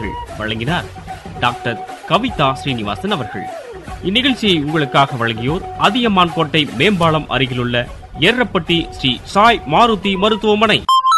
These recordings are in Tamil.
அவர்கள் வழங்கினார் டாக்டர் கவிதா ஸ்ரீனிவாசன் அவர்கள் இந்நிகழ்ச்சியை உங்களுக்காக வழங்கியோர் அதியமான் கோட்டை மேம்பாலம் அருகிலுள்ள எர்ரப்பட்டி ஸ்ரீ சாய் மாருதி மருத்துவமனை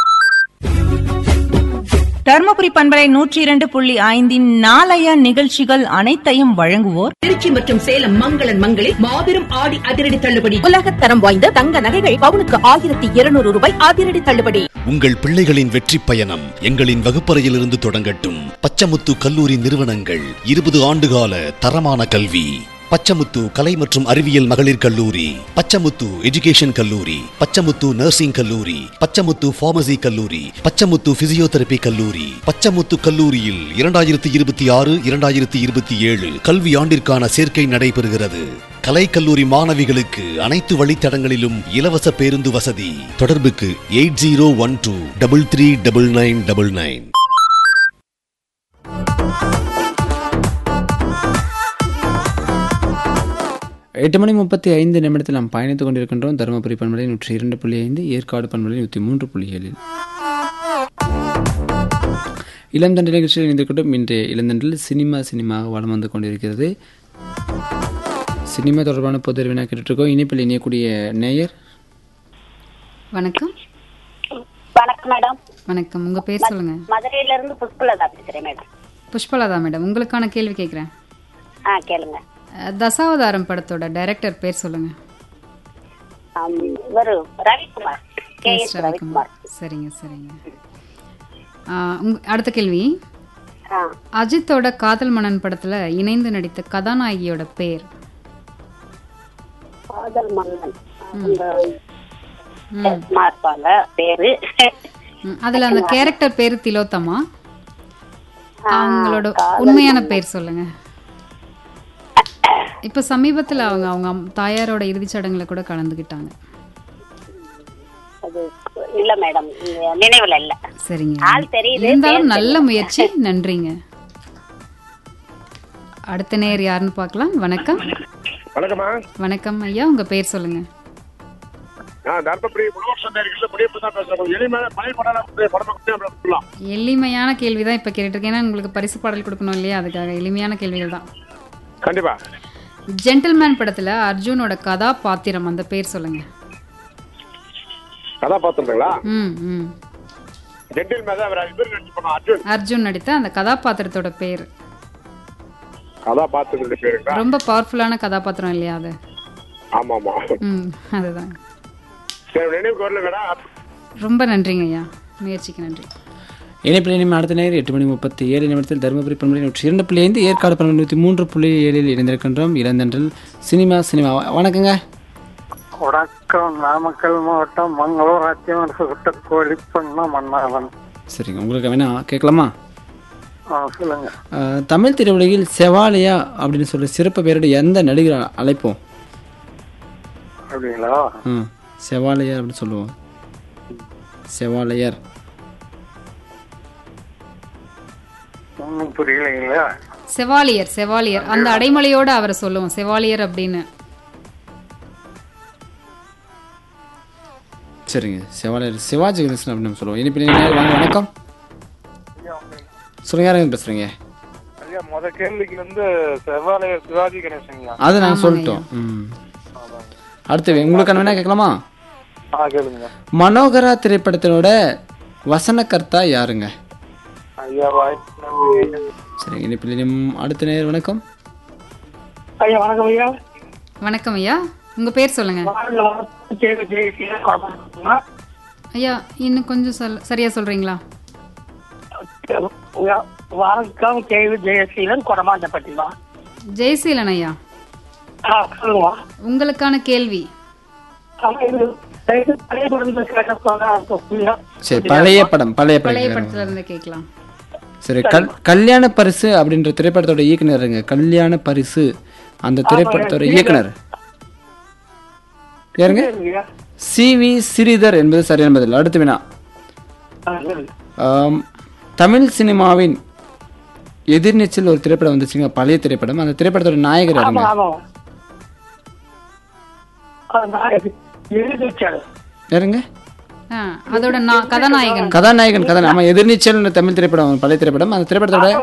தர்மபுரி பண்பலை நூற்றி இரண்டு புள்ளி ஐந்தின் நாளைய நிகழ்ச்சிகள் அனைத்தையும் வழங்குவோர் திருச்சி மற்றும் சேலம் மங்களன் மங்களில் மாபெரும் ஆடி அதிரடி தள்ளுபடி உலகத் தரம் வாய்ந்த தங்க நகைகள் பவுனுக்கு ஆயிரத்தி இருநூறு ரூபாய் அதிரடி தள்ளுபடி உங்கள் பிள்ளைகளின் வெற்றி பயணம் எங்களின் வகுப்பறையிலிருந்து தொடங்கட்டும் பச்சமுத்து கல்லூரி நிறுவனங்கள் இருபது ஆண்டுகால தரமான கல்வி பச்சமுத்து கலை மற்றும் அறிவியல் மகளிர் கல்லூரி பச்சமுத்து எஜுகேஷன் கல்லூரி பச்சமுத்து நர்சிங் கல்லூரி பச்சமுத்து பார்மசி கல்லூரி பச்சமுத்து பிசியோதெரபி கல்லூரி பச்சமுத்து கல்லூரியில் இரண்டாயிரத்தி இருபத்தி ஆறு இரண்டாயிரத்தி இருபத்தி ஏழு கல்வி ஆண்டிற்கான சேர்க்கை நடைபெறுகிறது கலை கல்லூரி மாணவிகளுக்கு அனைத்து வழித்தடங்களிலும் இலவச பேருந்து வசதி தொடர்புக்கு eight zero one two double three double nine double nine எட்டு மணி முப்பத்தி ஐந்து நிமிடத்தில் நாம் பயணித்துக் கொண்டிருக்கின்றோம் தருமபுரி பண்பலை நூற்றி இரண்டு புள்ளி ஐந்து ஏற்காடு பண்பலை நூற்றி மூன்று புள்ளி ஏழில் இளந்தண்டு நிகழ்ச்சியில் இணைந்திருக்கட்டும் இன்றைய இளந்தண்டில் சினிமா சினிமாக வளம் வந்து கொண்டிருக்கிறது சினிமா தொடர்பான பொது அறிவினா கேட்டுருக்கோம் இனிப்பில் இணையக்கூடிய நேயர் வணக்கம் வணக்கம் மேடம் வணக்கம் உங்க பேர் சொல்லுங்க மதுரையில இருந்து புஷ்பலதா பேசுறேன் மேடம் புஷ்பலதா மேடம் உங்களுக்கான கேள்வி கேட்குறேன் ஆ கேளுங்க தசாவதாரம் படத்தோட டைரக்டர் பேர் சொல்லுங்க ஆம், இவரு Ravikumar K S S Ravikumar Ravikumar சரிங்க சரிங்க ஆ, உங்க அடுத்த கேள்வி ஆ, அஜித்தோட காதல் மன்னன் படத்துல இணைந்து நடித்த கதாநாயகியோட பேர் காதல் மன்னன் அவங்க சும்மா இருப்பாங்க பேரு ம், அதுல அந்த கேரக்டர் பேர் திலோத்தமா அவங்களோட உண்மையான பேர் சொல்லுங்க இப்ப சமீபத்துல அவங்க அவங்க அம்- தாயாரோட இறுதிச் சடங்குல கூட கலந்துக்கிட்டாங்க அது இல்ல மேடம் நினைவுல இல்ல சரிங்க ஆள் தெரியுது இருந்தாலும் பேர் நல்ல முயற்சி நன்றிங்க அடுத்த நேர் யாருன்னு பார்க்கலாம் வணக்கம் வணக்கம்மா வணக்கம் ஐயா உங்க பேர் சொல்லுங்க நான் தர்மபுரி உழவர் சந்தைகளில் முடிவு தான் பேசுறேன் எளிமையான பழைய படம் படம் சொல்லலாம் எளிமையான கேள்வி தான் இப்போ கேட்டுருக்கேன் ஏன்னா உங்களுக்கு பரிசு பாடல் கொடுக்கணும் இல்லையா அதுக்காக எளிமையான கேள்விகள் தான் கண்டிப்பா ஜென்டில்மேன் படத்துல அர்ஜுனோட கதாபாத்திரம் அந்த பேர் சொல்லுங்க கதாபாத்திரங்களா ம் ம் ஜென்டில் மேதான் அவர் இவர் நடிச்சு பண்ண அர்ஜுன் அர்ஜுன் நடித்த அந்த கதாபாத்திரத்தோட பேர் கதாபாத்திரத்துடைய பேருங்களா ரொம்ப பவர்ஃபுல்லான கதாபாத்திரம் இல்லையா அது ஆமா ஆமா ம் அதுதான் சரி நினைவுக்கு வரல வேணா ரொம்ப நன்றிங்க ஐயா முயற்சிக்கு நன்றி இணைப்பில் இனிமே அடுத்த நேரம் எட்டு மணி முப்பத்தி ஏழு நிமிடத்தில் தருமபுரி பண்பலை நூற்றி இரண்டு புள்ளி ஐந்து ஏற்காடு பண்பலை நூற்றி மூன்று புள்ளி ஏழில் இணைந்திருக்கின்றோம் இளந்தன்றில் சினிமா சினிமா வணக்கங்க வணக்கம் நாமக்கல் மாவட்டம் மங்களூர் அத்தியமன் சுட்ட கோழி பண்ண மன்னாவன் சரிங்க உங்களுக்கு வேணா கேட்கலாமா ஆ, சொல்லுங்க அஹ், தமிழ் திரையுலகில் செவாலியா அப்படின்னு சொல்லி சிறப்பு பேரோட எந்த நடிகர் அழைப்போம் அப்படிங்களா ம் செவாலியர் அப்படின்னு சொல்லுவோம் செவாலியர் ஒன்றும் புரியலைங்களா செவாலியர் செவாலியர் அந்த அடைமொழியோட அவரை சொல்லுவோம் செவாலியர் அப்படின்னு சரிங்க செவாலியர் சிவாஜி கணேசன் அப்படின்னு நம்ம சொல்லுவோம் இனிப்பில் நேயர் வாங்க வணக்கம் சொல்லுங்க யாருங்க பேசுறீங்க ஐயா முத கேள்விக்கு வந்து செவ்வாலயர் சிவாஜி கணேசன்யா அது நாங்கள் சொல்லிட்டோம் ம் அடுத்து உங்களுக்கு வேணா கேட்கலாமா ஆ கேளுங்க மனோகரா திரைப்படத்தினோட வசனகர்த்தா யாருங்க ஐயா வாய்ப்பு சரிங்க இனிப்பில் இனியும் அடுத்த நேயர் வணக்கம் ஐயா வணக்கம் ஐயா வணக்கம் ஐயா உங்க பேர் சொல்லுங்க கேள்வி ஜெயிக்கிறேன் ஐயா இன்னும் கொஞ்சம் சொல் சரியா சொல்றீங்களா வணக்கம் கேள்வி ஜெயசீலன் கொடமாண்டப்பட்டி தான் ஜெயசீலன் ஐயா ஆ சொல்லுங்க உங்களுக்கான கேள்வி பழைய படம் கேட்ட சரி பழைய படம் பழைய பழைய படம் படத்துல இருந்து கேட்கலாம் சரி கல் கல்யாண பரிசு அப்படின்ற திரைப்படத்தோட இயக்குனருங்க கல்யாண பரிசு அந்த திரைப்படத்தோட இயக்குனர் யாருங்க சி வி ஸ்ரீதர் என்பது சரியான பதில் அடுத்து வினா ஆம், தமிழ் சினிமாவின் எதிர்நீச்சல் ஒரு திரைப்படம் வந்துச்சுங்க பழைய திரைப்படம் அந்த திரைப்படத்தோட நாயகர் யாருங்க யாருங்க ஆ, அதோட நா- கதாநாயகன் கதாநாயகன் கதாநாயகன் ஆமா எதிர்நீச்சல் தமிழ் திரைப்படம் பழைய திரைப்படம் அந்த திரைப்படத்தோட